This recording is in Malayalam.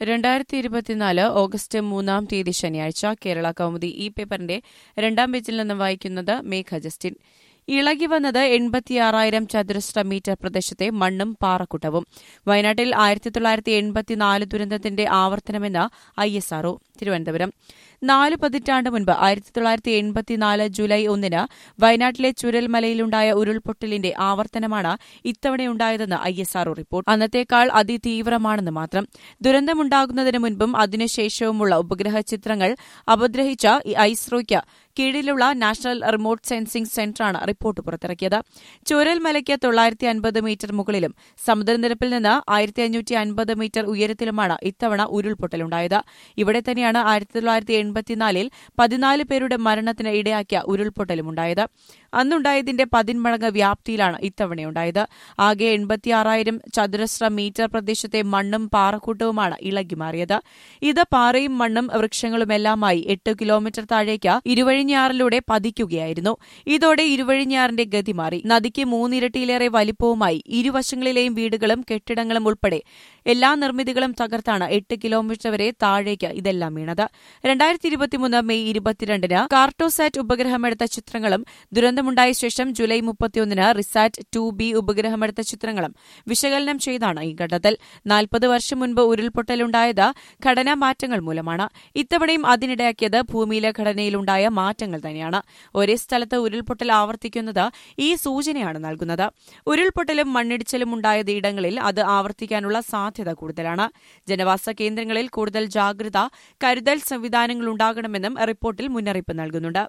രണ്ടായിരത്തി ഇരുപത്തിനാല് ഓഗസ്റ്റ് മൂന്നാം തീയതി ശനിയാഴ്ച കേരള കൗമുദി ഈ പേപ്പറിന്റെ രണ്ടാം പേജിൽ നിന്ന് വായിക്കുന്നത് മേഘ ജസ്റ്റിൻ ഇളകി വന്നത് എൺപത്തിയാറായിരം ചതുരശ്ര മീറ്റർ പ്രദേശത്തെ മണ്ണും പാറക്കുട്ടവും വയനാട്ടിൽ ആയിരത്തി തൊള്ളായിരത്തി എൺപത്തിനാല് ദുരന്തത്തിന്റെ ആവർത്തനമെന്ന് ഐ എസ് ആർഒ തിരുവനന്തപുരം നാല് പതിറ്റാണ്ട് മുൻപ് ആയിരത്തി തൊള്ളായിരത്തി എൺപത്തിനാല് ജൂലൈ ഒന്നിന് വയനാട്ടിലെ ചുരൽമലയിലുണ്ടായ ഉരുൾപൊട്ടലിന്റെ ആവർത്തനമാണ് ഇത്തവണയുണ്ടായതെന്ന് ഐ എസ് ആർഒ റിപ്പോർട്ട് അന്നത്തേക്കാൾ അതിതീവ്രമാണെന്ന് മാത്രം ദുരന്തമുണ്ടാകുന്നതിന് മുൻപും അതിനുശേഷവുമുള്ള ഉപഗ്രഹ ചിത്രങ്ങൾ അപഗ്രഹിച്ച ഐസ്രോയ്ക്ക് കീഴിലുള്ള നാഷണൽ റിമോട്ട് സെൻസിംഗ് സെന്ററാണ് റിപ്പോർട്ട് പുറത്തിറക്കിയത് ചുരൽമലയ്ക്ക് തൊള്ളായിരത്തി അൻപത് മീറ്റർ മുകളിലും സമുദ്രനിരപ്പിൽ നിന്ന് ആയിരത്തി അഞ്ഞൂറ്റി അൻപത് മീറ്റർ ഉയരത്തിലുമാണ് ഇത്തവണ ഉരുൾപൊട്ടലുണ്ടായത് ഇവിടെ തന്നെയാണ് ആയിരത്തി തൊള്ളായിരത്തി എൺപത്തിനാലിൽ പതിനാല് പേരുടെ മരണത്തിന് ഇടയാക്കിയ ഉരുൾപൊട്ടലുമുണ്ടായത് അന്നുണ്ടായതിന്റെ പതിന്മടങ്ങ് വ്യാപ്തിയിലാണ് ഇത്തവണയുണ്ടായത് ആകെ എൺപത്തിയാറായിരം ചതുരശ്ര മീറ്റർ പ്രദേശത്തെ മണ്ണും പാറക്കൂട്ടവുമാണ് ഇളകിമാറിയത് ഇത് പാറയും മണ്ണും വൃക്ഷങ്ങളുമെല്ലാമായി എട്ട് കിലോമീറ്റർ താഴേക്ക് ഇരുവഴിഞ്ഞാറിലൂടെ പതിക്കുകയായിരുന്നു ഇതോടെ ഇരുവഴിഞ്ഞാറിന്റെ ഗതി മാറി നദിക്ക് മൂന്നിരട്ടിയിലേറെ വലിപ്പവുമായി ഇരുവശങ്ങളിലെയും വീടുകളും കെട്ടിടങ്ങളും ഉൾപ്പെടെ എല്ലാ നിർമ്മിതികളും തകർത്താണ് എട്ട് കിലോമീറ്റർ വരെ താഴേക്ക് ഇതെല്ലാം വീണത് രണ്ടായിരത്തി ഇരുപത്തിമൂന്ന് മെയ് ഇരുപത്തിരണ്ടിന് കാർട്ടോസാറ്റ് ഉപഗ്രഹമെടുത്ത ചിത്രങ്ങളും ദുരന്തമുണ്ടായ ശേഷം ജൂലൈ മുപ്പത്തിയൊന്നിന് റിസാറ്റ് ടു ബി ഉപഗ്രഹമെടുത്ത ചിത്രങ്ങളും വിശകലനം ചെയ്താണ് ഈ ഘട്ടത്തിൽ നാൽപ്പത് വർഷം മുൻപ് ഉരുൾപൊട്ടലുണ്ടായത് ഘടനാ മാറ്റങ്ങൾ മൂലമാണ് ഇത്തവണയും അതിനിടയാക്കിയത് ഭൂമിയിലെ ഘടനയിലുണ്ടായ മാറ്റങ്ങൾ തന്നെയാണ് ഒരേ സ്ഥലത്ത് ഉരുൾപൊട്ടൽ ആവർത്തിക്കുന്നത് ഈ സൂചനയാണ് നൽകുന്നത് ഉരുൾപൊട്ടലും മണ്ണിടിച്ചിലും ഉണ്ടായത് ഇടങ്ങളിൽ അത് ആവർത്തിക്കാനുള്ള സാധ്യത കൂടുതലാണ് ജനവാസ കേന്ദ്രങ്ങളിൽ കൂടുതൽ ജാഗ്രത കരുതൽ സംവിധാനങ്ങൾ ഉണ്ടാകണമെന്നും റിപ്പോർട്ടിൽ മുന്നറിയിപ്പ് നൽകുന്നുണ്ട്